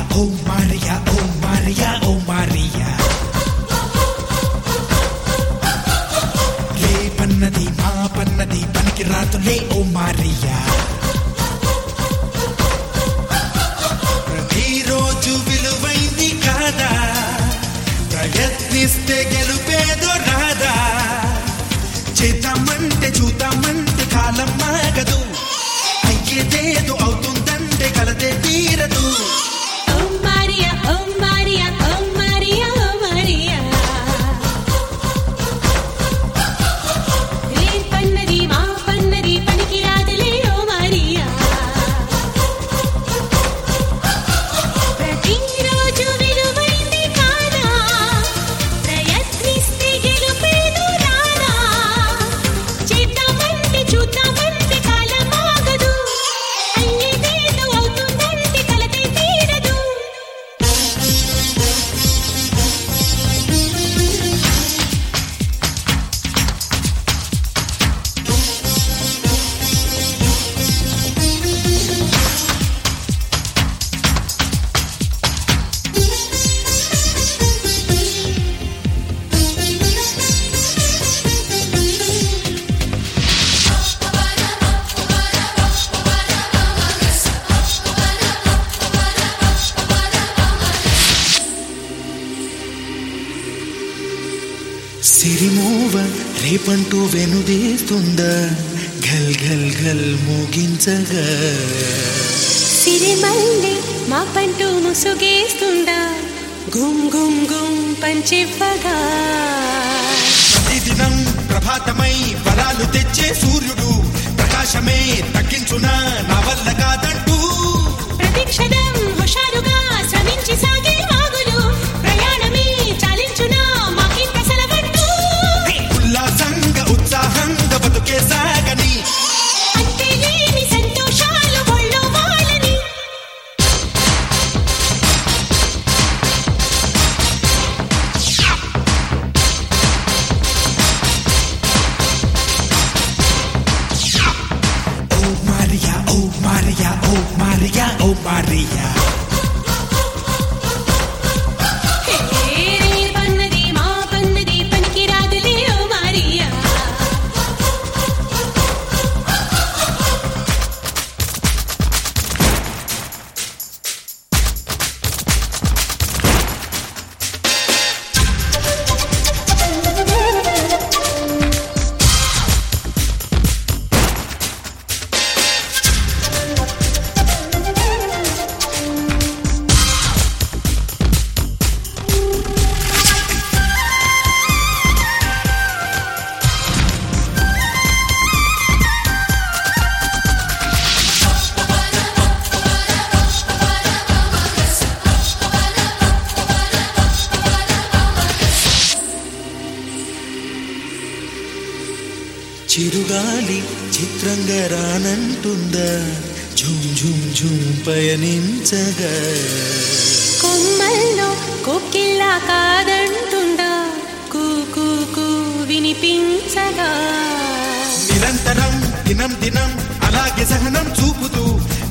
ఓ Maria ఓ Maria ఓ Maria రేపన్నది మా పన్నది పనికి రాతులే ఓ మారియా ప్రతిరోజు విలువైంది కాదా ప్రయత్నిస్తే గెలుపేదో రాదా చేద్దామంటే చూద్దామంటే కాలం మాగదు అయ్యేదేదో అవుతుందంటే కలదే తీరదు ఓ మారియా ఓ మారియా ఓ మారియా ఓ మారియా రే పన్నది మా పన్నది పనికి రాదులే ఓ మారియా ప్రతిరోజు విలువైంది కాదా ప్రయత్నిస్తే గెలుపేదు రాదా చేద్దామంటే చూద్దామంటే కాలం ఆగదు అయ్యేదేదో అవుతుందంటే కలతే తీరదు సిరిమూవ రేపంటూ వెనుదీస్తుందా ఘల్ ఘల్ ఘల్ మోగించగా సిరిమల్లి మా పంటూ ముసుగేస్తుందా గుమ్ గుమ్ గుమ్ పంచివ్వగా ప్రతిదినం ప్రభాతమై వరాలు తెచ్చే సూర్యుడు ప్రకాశమే తగ్గించునా నా వల్ల కాదంటూ ప్రతిక్షణం హుషారుగా శ్రమించి సాగే వాగులు ప్రయాణమే చాలించునా మాకింత సెలవంటూ ఉల్లాసంగా ఉత్సాహంగా బతుకే సాగని అంతే లేని సంతోషాలు ఒళ్ళో వాళ్ళని ఓ మారియా ఓ మారియా ఓ మారియా ఓ మారియా హే రే పన్నది మా పన్నది పనికి రాదులే ఓ మారియా చిరుగాలి చిత్రంగా రానంటుందా ఝుమ్ ఝుమ్ ఝుమ్ పయనించగా కొమ్మల్లో కోకిల్లా కాదంటుందా కూ కూ కూ వినిపించగా నిరంతరం దినం దినం అలాగే సహనం చూపుతూ